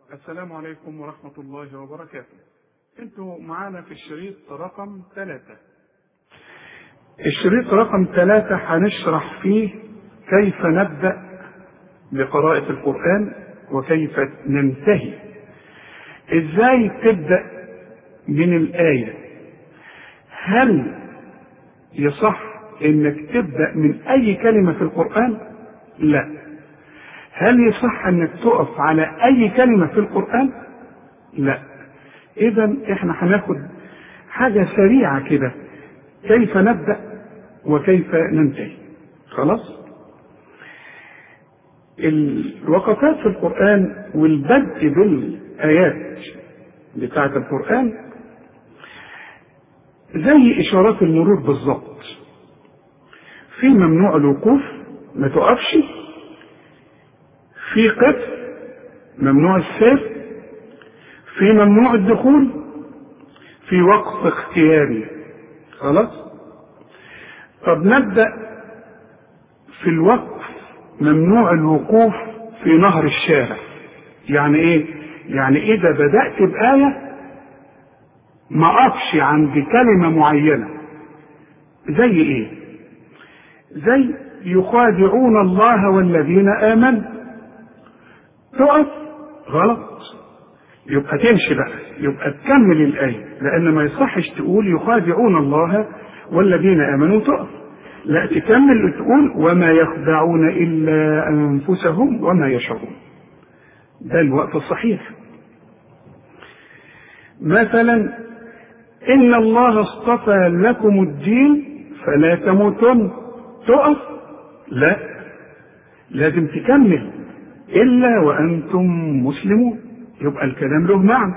السلام عليكم ورحمة الله وبركاته انتوا معانا في الشريط رقم ثلاثة الشريط رقم ثلاثة هنشرح فيه كيف نبدأ بقراءة القرآن وكيف ننتهي ازاي تبدأ من الآية هل يصح انك تبدأ من اي كلمة في القرآن لا هل يصح انك تقف على اي كلمة في القرآن لا اذا احنا هناخد حاجة سريعة كده كيف نبدأ وكيف ننتهي خلاص الوقفات في القرآن والبدء بالآيات بتاعة القرآن زي إشارات المرور بالظبط في ممنوع الوقوف ما تقفش في قف ممنوع السير في ممنوع الدخول في وقف اختياري خلاص طب نبدأ في الوقف ممنوع الوقوف في نهر الشارع يعني ايه يعني اذا بدأت بآية ما اقفش عند كلمة معينة زي ايه زي يخادعون الله والذين آمنوا تقف غلط يبقى تمشي بقى يبقى تكمل الآية لأن ما يصحش تقول يخادعون الله والذين آمنوا تقف لا تكمل وتقول وما يخدعون إلا أنفسهم وما يشعرون ده الوقت الصحيح مثلا إن الله اصطفى لكم الدين فلا تموتن تقف لا لازم تكمل إلا وأنتم مسلمون يبقى الكلام له معنى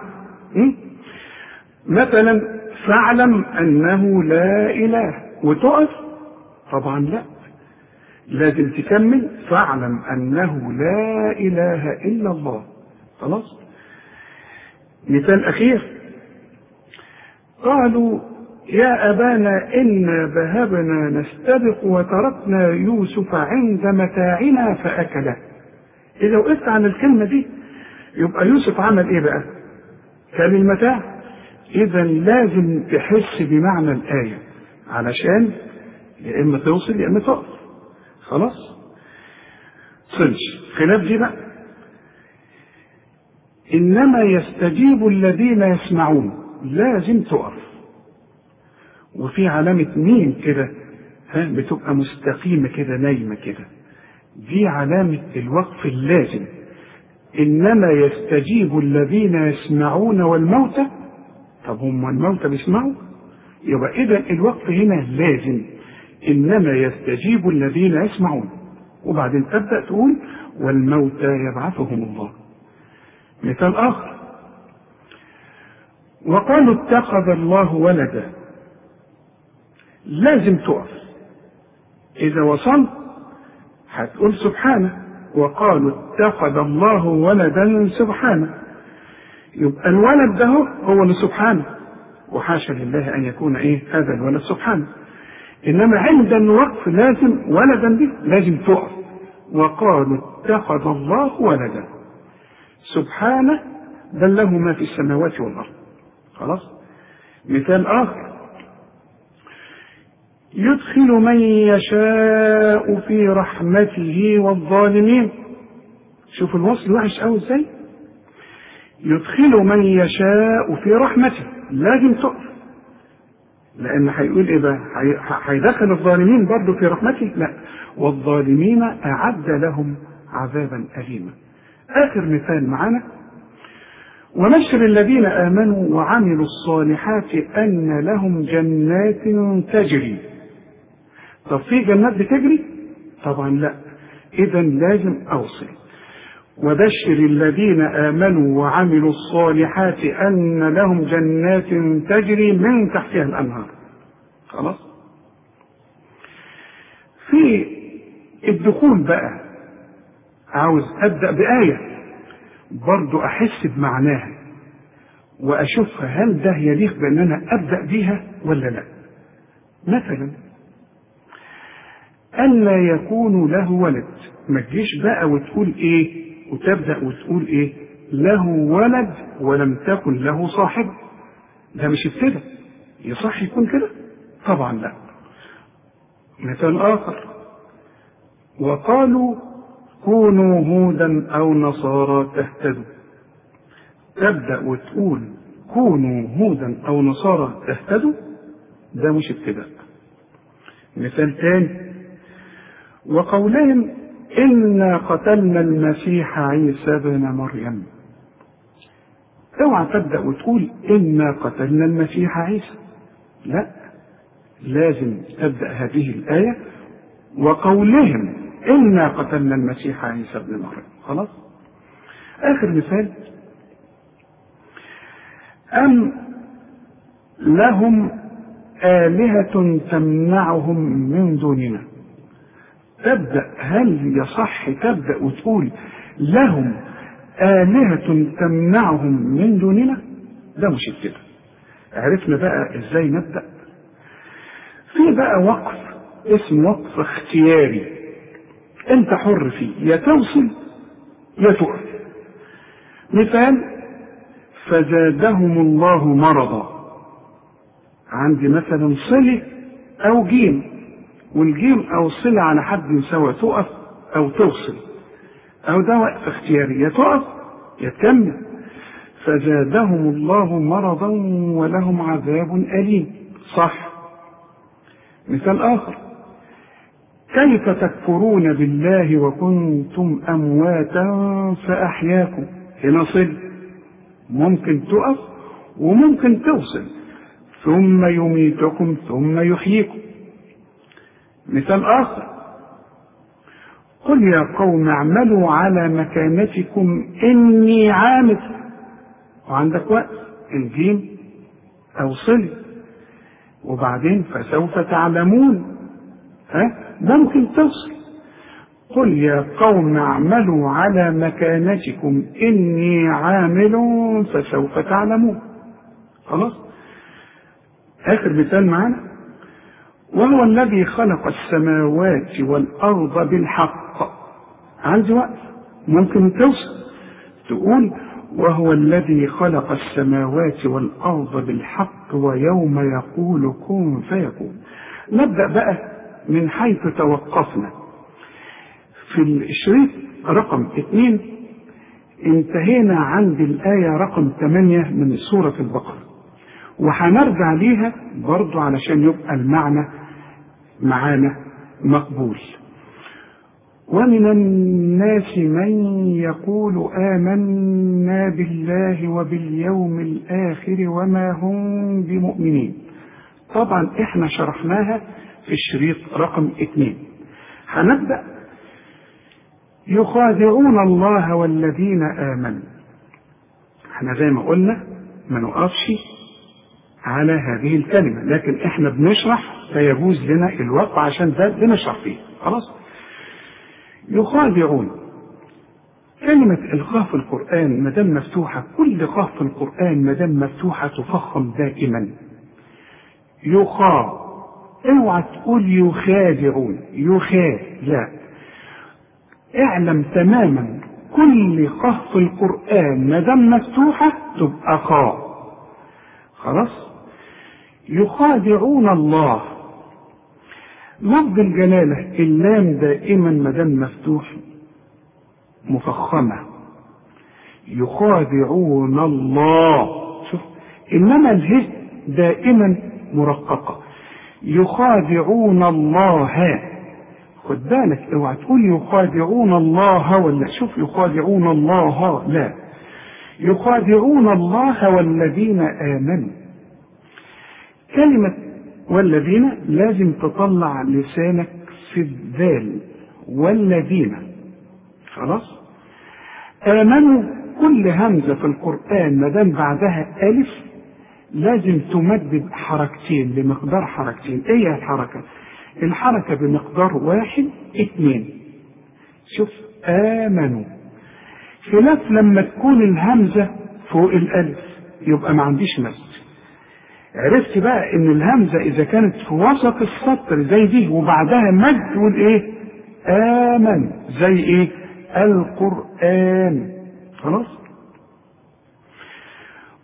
مثلا فاعلم أنه لا إله وتقف طبعا لا لازم تكمل فاعلم أنه لا إله إلا الله خلاص مثال أخير قالوا يا أبانا إنا ذهبنا نستبق وتركنا يوسف عند متاعنا فأكله إذا وقفت عن الكلمة دي يبقى يوسف عمل إيه بقى؟ كان المتاع إذا لازم تحس بمعنى الآية علشان يا إما توصل يا إما تقف خلاص؟ صلش خلاف دي بقى إنما يستجيب الذين يسمعون لازم تقف وفي علامة ميم كده ها بتبقى مستقيمة كده نايمة كده دي علامة الوقف اللازم إنما يستجيب الذين يسمعون والموتى طب هم الموتى بيسمعوا يبقى إذا الوقف هنا لازم إنما يستجيب الذين يسمعون وبعدين تبدأ تقول والموتى يبعثهم الله مثال آخر وقالوا اتخذ الله ولدا لازم تقف إذا وصلت هتقول سبحانه وقالوا اتخذ الله ولدا سبحانه يبقى الولد ده هو اللي سبحانه وحاشا لله أن يكون إيه هذا الولد سبحانه إنما عند الوقف لازم ولدا دي لازم تقف وقالوا اتخذ الله ولدا سبحانه بل له ما في السماوات والأرض خلاص مثال آخر يدخل من يشاء في رحمته والظالمين شوف الوصل وحش قوي ازاي يدخل من يشاء في رحمته لازم تقف لان هيقول ايه بقى هيدخل الظالمين برضه في رحمته لا والظالمين اعد لهم عذابا اليما اخر مثال معانا ونشر الذين امنوا وعملوا الصالحات ان لهم جنات تجري طب في جنات بتجري طبعا لا اذا لازم اوصل وبشر الذين امنوا وعملوا الصالحات ان لهم جنات تجري من تحتها الانهار خلاص في الدخول بقى عاوز ابدا بايه برضو احس بمعناها واشوفها هل ده يليق بان انا ابدا بيها ولا لا مثلا ألا يكون له ولد ما تجيش بقى وتقول إيه وتبدأ وتقول إيه له ولد ولم تكن له صاحب ده مش ابتدى يصح يكون كده طبعا لا مثال آخر وقالوا كونوا هودا أو نصارى تهتدوا تبدأ وتقول كونوا هودا أو نصارى تهتدوا ده مش ابتداء مثال تاني وقولهم إنا قتلنا المسيح عيسى بن مريم اوعى تبدأ وتقول إنا قتلنا المسيح عيسى لا لازم تبدأ هذه الآية وقولهم إنا قتلنا المسيح عيسى بن مريم خلاص آخر مثال أم لهم آلهة تمنعهم من دوننا تبدأ هل يصح تبدأ وتقول لهم آلهة تمنعهم من دوننا ده مش كده عرفنا بقى ازاي نبدأ في بقى وقف اسمه وقف اختياري انت حر فيه يا توصل يا تقف مثال فزادهم الله مرضا عندي مثلا صلة أو جيم والجيم أو صلة على حد سواء تقف أو توصل أو ده وقف اختياري يا تقف يا تكمل فزادهم الله مرضا ولهم عذاب أليم صح مثال آخر كيف تكفرون بالله وكنتم أمواتا فأحياكم هنا صل ممكن تقف وممكن توصل ثم يميتكم ثم يحييكم مثال آخر قل يا قوم اعملوا على مكانتكم إني عامل وعندك وقت الجيم أو صل وبعدين فسوف تعلمون ها ممكن توصل قل يا قوم اعملوا على مكانتكم إني عامل فسوف تعلمون خلاص آخر مثال معنا وهو الذي خلق السماوات والأرض بالحق عندي وقت ممكن توصل تقول وهو الذي خلق السماوات والأرض بالحق ويوم يقول كن فيكون نبدأ بقى من حيث توقفنا في الشريط رقم اثنين انتهينا عند الآية رقم ثمانية من سورة البقرة وهنرجع ليها برضو علشان يبقى المعنى معانا مقبول ومن الناس من يقول آمنا بالله وباليوم الآخر وما هم بمؤمنين طبعا احنا شرحناها في الشريط رقم اثنين هنبدأ يخادعون الله والذين آمنوا احنا زي ما قلنا ما نقفش على هذه الكلمة لكن احنا بنشرح فيجوز لنا الوقت عشان ده بنشرح فيه خلاص يخادعون كلمة إلقاء في القرآن ما دام مفتوحة كل قاف في القرآن ما دام مفتوحة تفخم دائما يخا اوعى تقول يخادعون يخا لا اعلم تماما كل قاف في القرآن ما دام مفتوحة تبقى خاء خلاص يخادعون الله لفظ الجلالة اللام دائما ما دام مفتوح مفخمة يخادعون الله شوف إنما اله دائما مرققة يخادعون الله خد بالك اوعى تقول يخادعون الله ولا شوف يخادعون الله لا يخادعون الله والذين آمنوا كلمة والذين لازم تطلع لسانك في الذال والذين خلاص آمنوا كل همزة في القرآن ما دام بعدها ألف لازم تمدد حركتين لمقدار حركتين ايه هي الحركة الحركة بمقدار واحد اتنين شوف آمنوا خلاف لما تكون الهمزة فوق الألف يبقى ما عنديش مد عرفت بقى ان الهمزة اذا كانت في وسط السطر زي دي وبعدها مد تقول ايه آمن زي ايه القرآن خلاص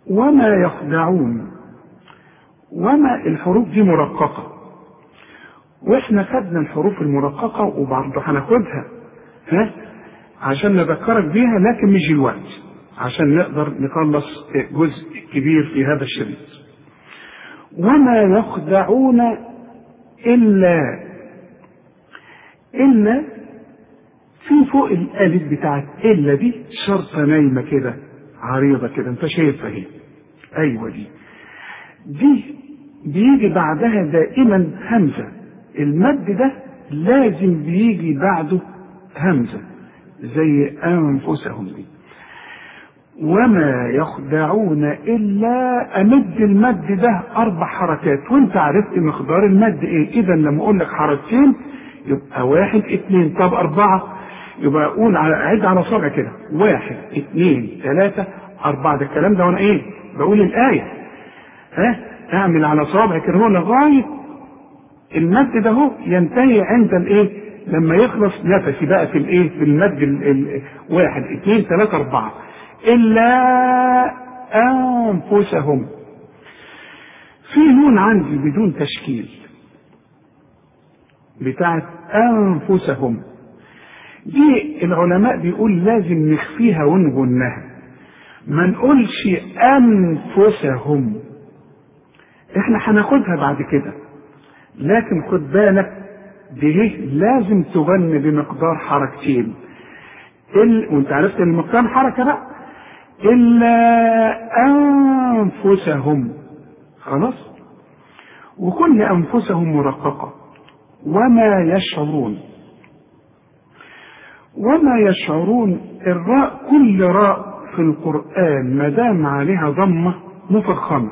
وما يخدعون وما الحروف دي مرققة واحنا خدنا الحروف المرققة وبرضه هناخدها ها عشان نذكرك بيها لكن مش الوقت عشان نقدر نخلص جزء كبير في هذا الشريط وما يخدعون إلا إلا في فوق الألف بتاعت إلا دي شرطة نايمة كده عريضة كده أنت شايفها اهي أيوة دي دي بيجي بعدها دائما همزة المد ده لازم بيجي بعده همزة زي أنفسهم دي وما يخدعون إلا أمد المد ده أربع حركات وأنت عرفت مقدار المد إيه إذا لما أقول لك حركتين يبقى واحد اتنين طب أربعة يبقى أقول على عد على صبع كده واحد اتنين ثلاثة أربعة ده الكلام ده وأنا إيه بقول الآية ها اعمل على صابع كده هو لغاية المد ده هو ينتهي عند الايه لما يخلص نفسي بقى في الايه في المد ال ال واحد اثنين ثلاثة أربعة إلا أنفسهم في نون عندي بدون تشكيل بتاعت أنفسهم دي العلماء بيقول لازم نخفيها ونغنها ما نقولش أنفسهم احنا هناخدها بعد كده لكن خد بالك دي لازم تغني بمقدار حركتين ال... وانت عرفت ان المقدار حركه بقى الا انفسهم خلاص وكل انفسهم مرققه وما يشعرون وما يشعرون الراء كل راء في القرآن ما دام عليها ضمة مفخمة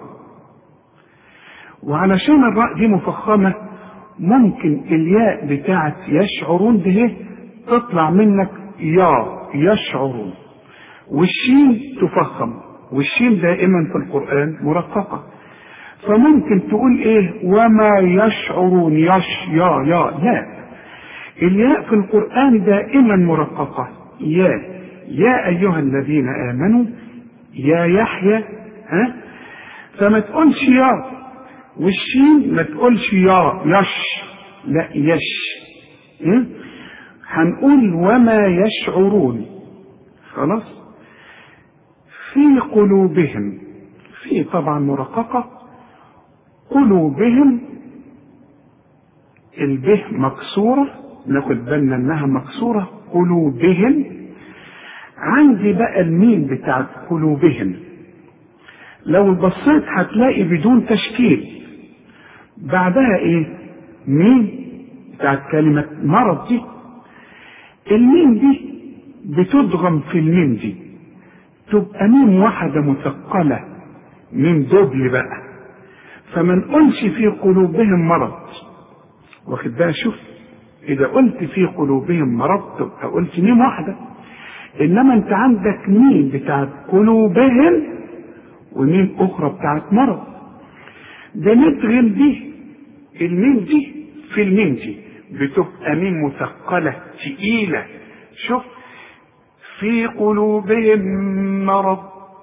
وعلشان الراء دي مفخمة ممكن الياء بتاعت يشعرون دي تطلع منك يا يشعرون والشين تفخم والشين دائما في القرآن مرققة فممكن تقول ايه وما يشعرون يش يا يا لا الياء في القرآن دائما مرققة يا يا أيها الذين آمنوا يا يحيى ها فما تقولش يا والشين ما تقولش يا يش لا يش م? هنقول وما يشعرون خلاص في قلوبهم في طبعا مرققة قلوبهم البه مكسورة ناخد بالنا انها مكسورة قلوبهم عندي بقى الميم بتاعت قلوبهم لو بصيت هتلاقي بدون تشكيل بعدها ايه ميم بتاعت كلمة مرض دي الميم دي بتدغم في الميم دي تبقى ميم واحدة مثقلة ميم دبل بقى فما نقولش في قلوبهم مرض واخد بقى شوف إذا قلت في قلوبهم مرض تبقى قلت ميم واحدة إنما أنت عندك ميم بتاعت قلوبهم وميم أخرى بتاعت مرض بندغم دي الميم دي في الميم دي بتبقى ميم مثقلة تقيلة شوف في قلوبهم مرض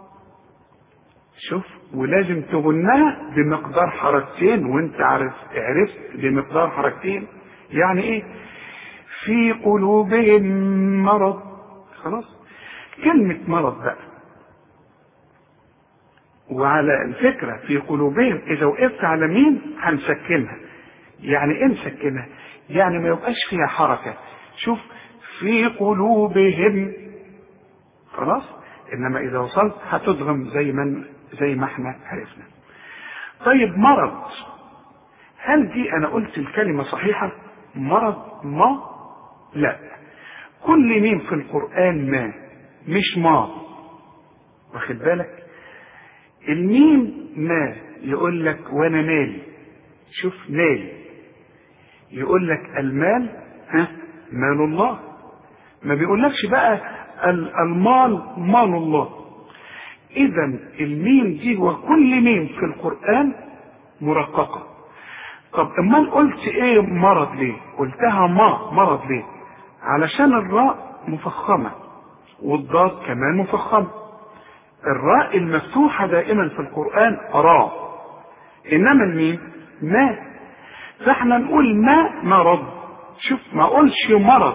شوف ولازم تغنها بمقدار حركتين وانت عرف عرفت بمقدار حركتين يعني ايه في قلوبهم مرض خلاص كلمة مرض بقى وعلى الفكرة في قلوبهم إذا وقفت على مين هنسكنها يعني إيه نسكنها يعني ما يبقاش فيها حركة شوف في قلوبهم خلاص إنما إذا وصلت هتدغم زي ما زي ما احنا عرفنا طيب مرض هل دي أنا قلت الكلمة صحيحة مرض ما لا كل مين في القرآن ما مش ما واخد بالك الميم ما يقول لك وانا مالي شوف مالي يقول لك المال ها مال الله ما بيقولكش بقى المال مال الله اذا الميم دي وكل ميم في القرآن مرققة طب امال قلت ايه مرض ليه قلتها ما مرض ليه علشان الراء مفخمة والضاد كمان مفخمة الراء المفتوحة دائما في القرآن را إنما الميم ما فاحنا نقول ما مرض شوف ما أقولش مرض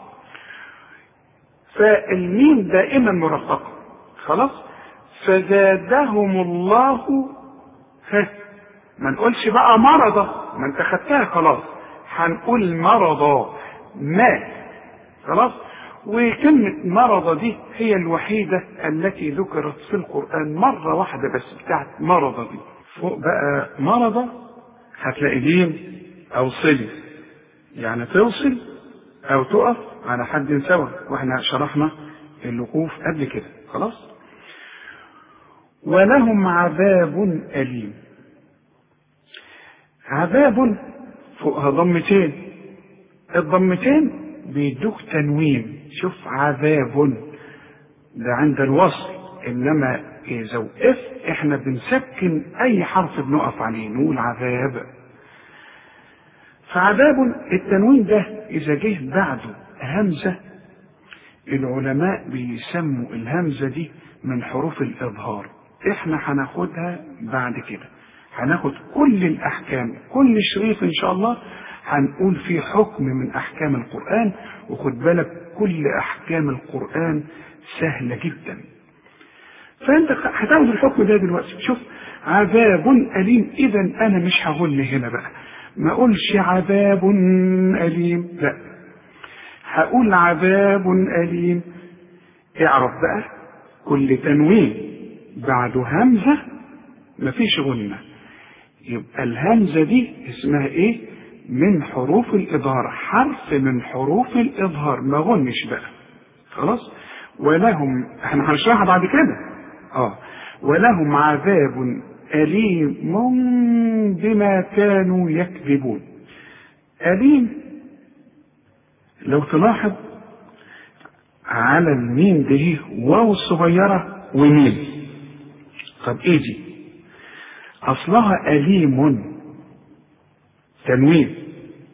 فالميم دائما مرققة خلاص فزادهم الله ها ما نقولش بقى مرضى ما انت خدتها خلاص هنقول مرضى ما خلاص وكلمة مرضى دي هي الوحيدة التي ذكرت في القرآن مرة واحدة بس بتاعت مرضى دي فوق بقى مرضى هتلاقي جيم أو صلي يعني توصل أو تقف على حد سوا واحنا شرحنا الوقوف قبل كده خلاص ولهم عذاب أليم عذاب فوقها ضمتين الضمتين بيدوك تنوين شوف عذاب ده عند الوصل انما اذا وقفت احنا بنسكن اي حرف بنقف عليه نقول عذاب فعذاب التنوين ده اذا جه بعده همزه العلماء بيسموا الهمزه دي من حروف الاظهار احنا هناخدها بعد كده هناخد كل الاحكام كل شريط ان شاء الله هنقول فيه حكم من احكام القران وخد بالك كل احكام القران سهله جدا فانت هتاخد الحكم ده دلوقتي شوف عذاب اليم اذا انا مش هقول هنا بقى ما اقولش عذاب اليم لا هقول عذاب اليم اعرف بقى كل تنوين بعده همزه مفيش غنه يبقى الهمزه دي اسمها ايه من حروف الإظهار حرف من حروف الإظهار ما غنش بقى خلاص ولهم احنا هنشرحها بعد كده اه ولهم عذاب أليم بما كانوا يكذبون أليم لو تلاحظ على الميم دي واو صغيرة وميم طب ايه دي اصلها أليم تنوين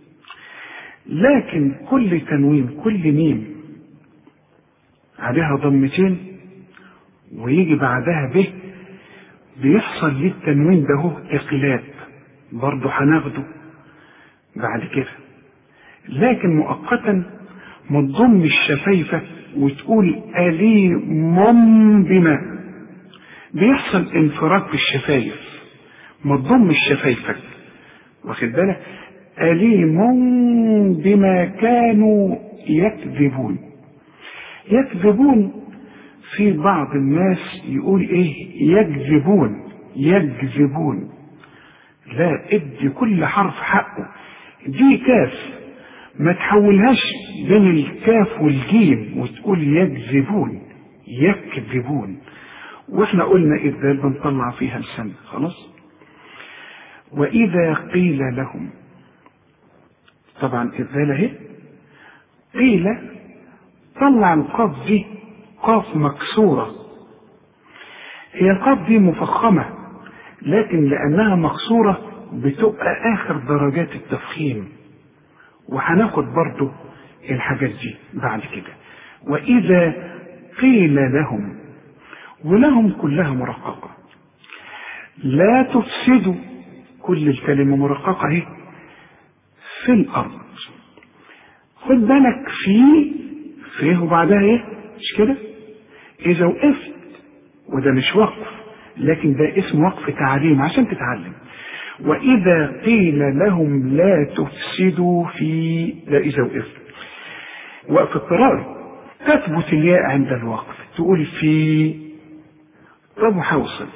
لكن كل تنوين كل ميم عليها ضمتين ويجي بعدها به بيحصل للتنوين ده هو اقلاب برضه هناخده بعد كده لكن مؤقتا ما تضم الشفايفة وتقول أليم بما بيحصل انفراج في الشفايف ما تضم الشفايفك واخد بالك أليم بما كانوا يكذبون يكذبون في بعض الناس يقول ايه يكذبون يكذبون لا ادي كل حرف حقه دي كاف ما تحولهاش بين الكاف والجيم وتقول يكذبون يكذبون واحنا قلنا الذال بنطلع فيها السن خلاص وإذا قيل لهم طبعا الذال اهي قيل طلع القاف دي قاف مكسورة هي القاف دي مفخمة لكن لأنها مكسورة بتبقى آخر درجات التفخيم وهناخد برضو الحاجات دي بعد كده وإذا قيل لهم ولهم كلها مرققة لا تفسدوا كل الكلمة مرققة اهي في الأرض خد بالك في فيه وبعدها ايه مش كده إذا وقفت وده مش وقف لكن ده اسم وقف تعليم عشان تتعلم وإذا قيل لهم لا تفسدوا في لا إذا وقفت وقف اضطرار تثبت الياء عند الوقف تقول في طب وحوصل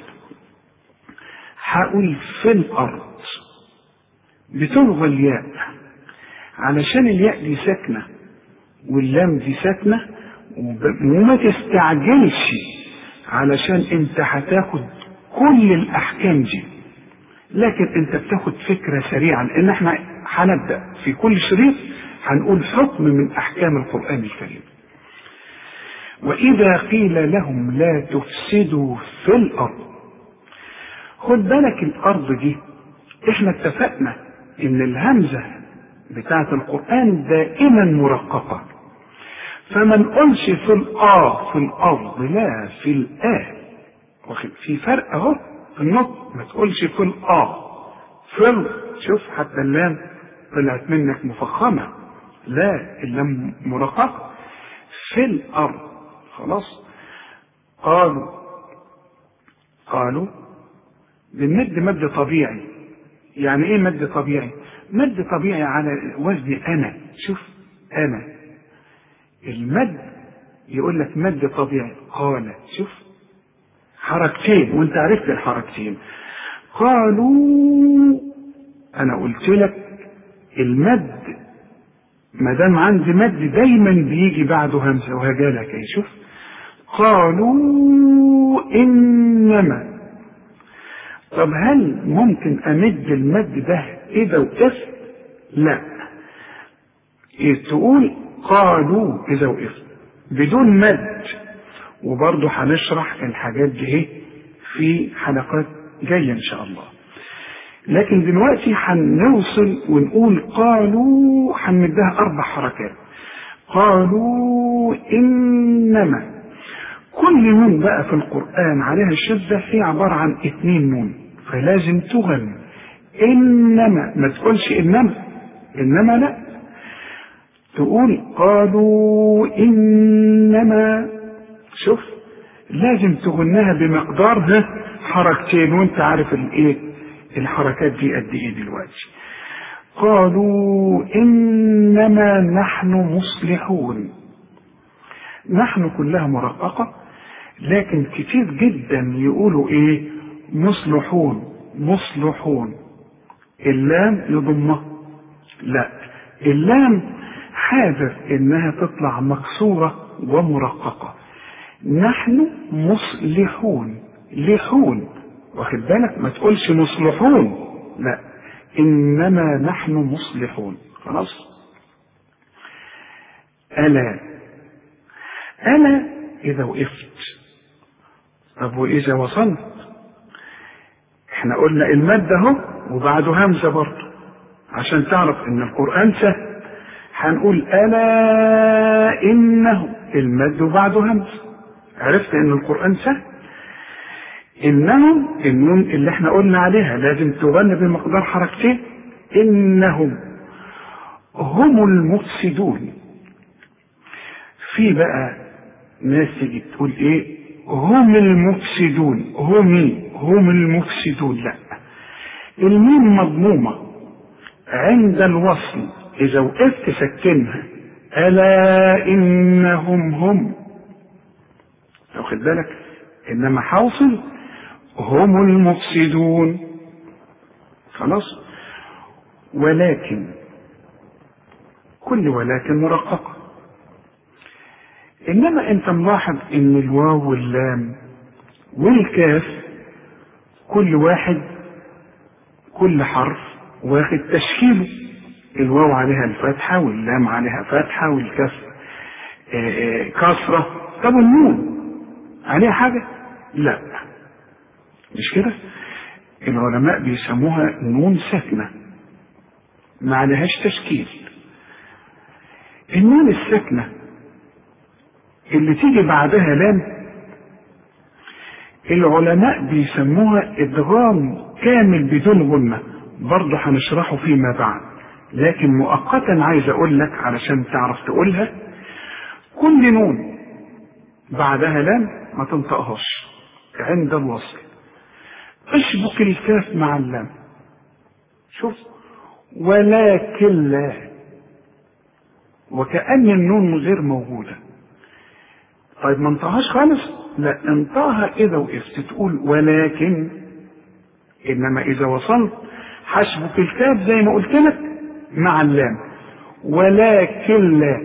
هقول في الأرض بتلغى الياء علشان الياء دي ساكنة واللام دي ساكنة وما تستعجلش علشان انت هتاخد كل الأحكام دي لكن انت بتاخد فكرة سريعة لان احنا هنبدأ في كل شريط هنقول حكم من أحكام القرآن الكريم وإذا قيل لهم لا تفسدوا في الأرض خد بالك الأرض دي احنا اتفقنا إن الهمزة بتاعة القرآن دائما مرققة فما نقولش في الآ في الأرض لا في الآ واخد في فرق اهو في النطق ما تقولش في الآ في ال شوف حتى اللام طلعت منك مفخمة لا اللام مرققة في الأرض خلاص قالوا قالوا بالمد مد طبيعي يعني ايه مد طبيعي مد طبيعي على وزن انا شوف انا المد يقول لك مد طبيعي قال شوف حركتين وانت عرفت الحركتين قالوا انا قلت لك المد ما دام عندي مد دايما بيجي بعده همزه وهجالك ايه شوف قالوا انما طب هل ممكن امد المد ده اذا وقفت لا إيه تقول قالوا اذا وقفت بدون مد وبرضه هنشرح الحاجات دي ايه في حلقات جايه ان شاء الله لكن دلوقتي هنوصل ونقول قالوا هنمدها اربع حركات قالوا انما كل نون بقى في القرآن عليها الشدة هي عبارة عن اتنين نون فلازم تغن إنما ما تقولش إنما إنما لا تقول قالوا إنما شوف لازم تغنها بمقدار ها حركتين وانت عارف الايه الحركات دي قد ايه دلوقتي قالوا انما نحن مصلحون نحن كلها مرققه لكن كتير جدا يقولوا ايه مصلحون مصلحون اللام يضمها لا اللام حاذر انها تطلع مكسورة ومرققة نحن مصلحون لحون واخد بالك ما تقولش مصلحون لا انما نحن مصلحون خلاص الا الا اذا وقفت طب واذا وصلت احنا قلنا المد اهو وبعده همزه برضه عشان تعرف ان القران سهل هنقول الا انه المد وبعده همزه عرفت ان القران سهل انهم النون اللي احنا قلنا عليها لازم تغنى بمقدار حركتين انهم هم المفسدون في بقى ناس تيجي تقول ايه هم المفسدون هم هم المفسدون لا الميم مضمومة عند الوصل إذا وقفت سكنها ألا إنهم هم واخد بالك إنما حوصل هم المفسدون خلاص ولكن كل ولكن مرققة إنما أنت ملاحظ إن الواو واللام والكاف كل واحد كل حرف واخد تشكيله الواو عليها الفتحة واللام عليها فتحة والكاف كسرة طب النون عليها حاجة؟ لا مش كده؟ العلماء بيسموها نون ساكنة ما عليهاش تشكيل النون الساكنة اللي تيجي بعدها لام العلماء بيسموها ادغام كامل بدون غنة برضه هنشرحه فيما بعد لكن مؤقتا عايز اقول لك علشان تعرف تقولها كل نون بعدها لام ما تنطقهاش عند الوصل اشبك الكاف مع اللام شوف ولكن لا وكأن النون غير موجودة طيب ما انطقهاش خالص لا انطقها إذا وقفت تقول ولكن إنما إذا وصلت حسبك الكاف زي ما قلت لك مع اللام ولكن لا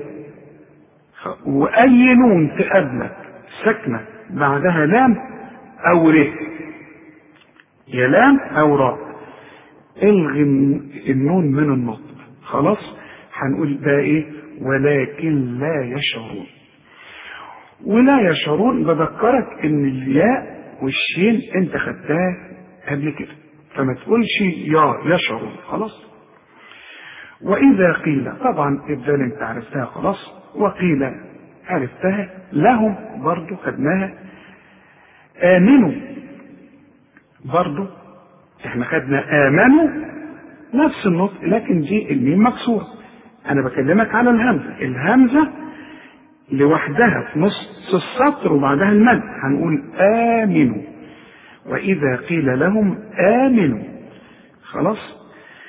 وأي نون تقابلك ساكنة بعدها لام أو ر يا لام أو راء الغي النون من النطق خلاص هنقول بقى ايه ولكن لا يشعرون ولا يشعرون بذكرك ان الياء والشين انت خدتها قبل كده فما تقولش يا يشعرون خلاص واذا قيل طبعا الدال انت عرفتها خلاص وقيل عرفتها لهم برضو خدناها آمنوا برضو احنا خدنا آمنوا نفس النطق لكن دي الميم مكسورة أنا بكلمك على الهمزة الهمزة لوحدها في نص السطر وبعدها المد هنقول آمنوا وإذا قيل لهم آمنوا خلاص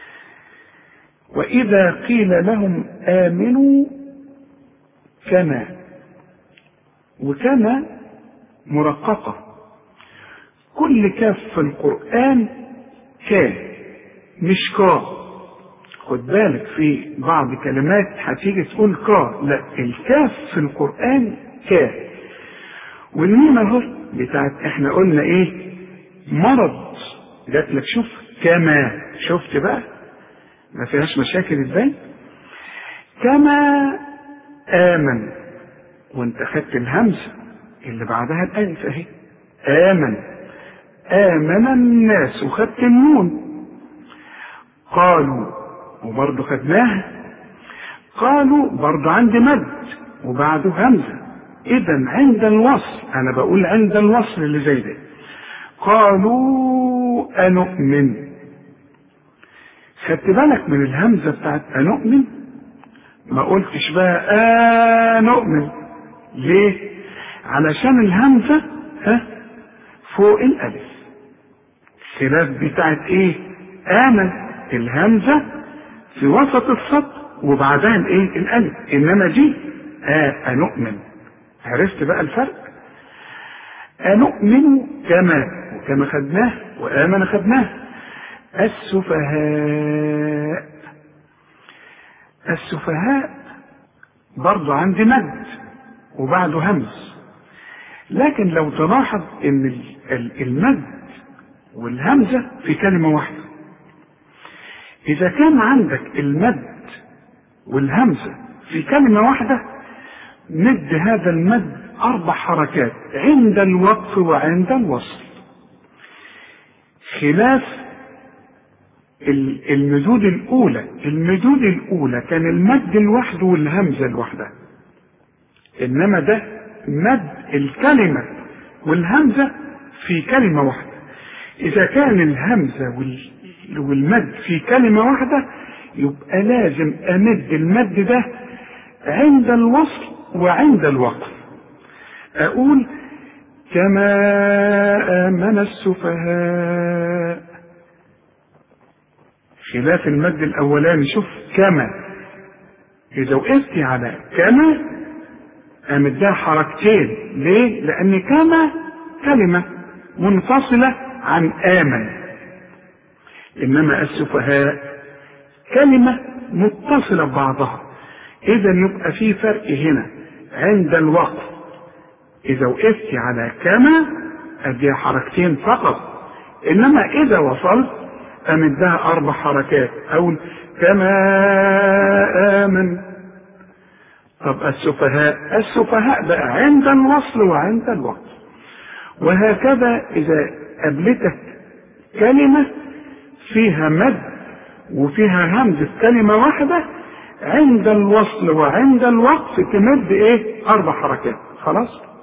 وإذا قيل لهم آمنوا كما وكما مرققة كل كاف في القرآن كا مش كا خد بالك في بعض كلمات هتيجي تقول كا لا الكاف في القرآن كا والميم اهو بتاعت احنا قلنا ايه مرض جات لك شوف كما شفت بقى ما فيهاش مشاكل ازاي كما آمن وانت خدت الهمزة اللي بعدها الألف اهي آمن آمن الناس وخدت النون قالوا وبرضه خدناها قالوا برضه عندي مد وبعده همزة إذا عند الوصل أنا بقول عند الوصل اللي زي ده قالوا أنؤمن خدت بالك من الهمزة بتاعت أنؤمن ما قلتش بقى أنؤمن ليه علشان الهمزة ها فوق الألف خلاف بتاعت إيه آمن الهمزة في وسط السطر وبعدها الإيه الألف إنما دي آه أنؤمن عرفت بقى الفرق أنؤمن كما وكما خدناه وآمن خدناه السفهاء السفهاء برضو عندي مد وبعده همز لكن لو تلاحظ ان المد والهمزة في كلمة واحدة إذا كان عندك المد والهمزة في كلمة واحدة مد هذا المد أربع حركات عند الوقف وعند الوصل خلاف المدود الأولى المدود الأولى كان المد لوحده والهمزة لوحدها إنما ده مد الكلمة والهمزة في كلمة واحدة إذا كان الهمزة والمد في كلمة واحدة يبقى لازم أمد المد ده عند الوصل وعند الوقف أقول كما آمن السفهاء خلاف المد الأولاني شوف كما إذا وقفت على كما أمدها حركتين ليه؟ لأن كما كلمة منفصلة عن آمن إنما السفهاء كلمة متصلة ببعضها إذا يبقى في فرق هنا عند الوقف إذا وقفت على كما أديها حركتين فقط إنما إذا وصلت أمدها أربع حركات أقول كما آمن طب السفهاء السفهاء بقى عند الوصل وعند الوقف وهكذا إذا قابلتك كلمة فيها مد وفيها همز في كلمة واحدة عند الوصل وعند الوقف تمد ايه أربع حركات خلاص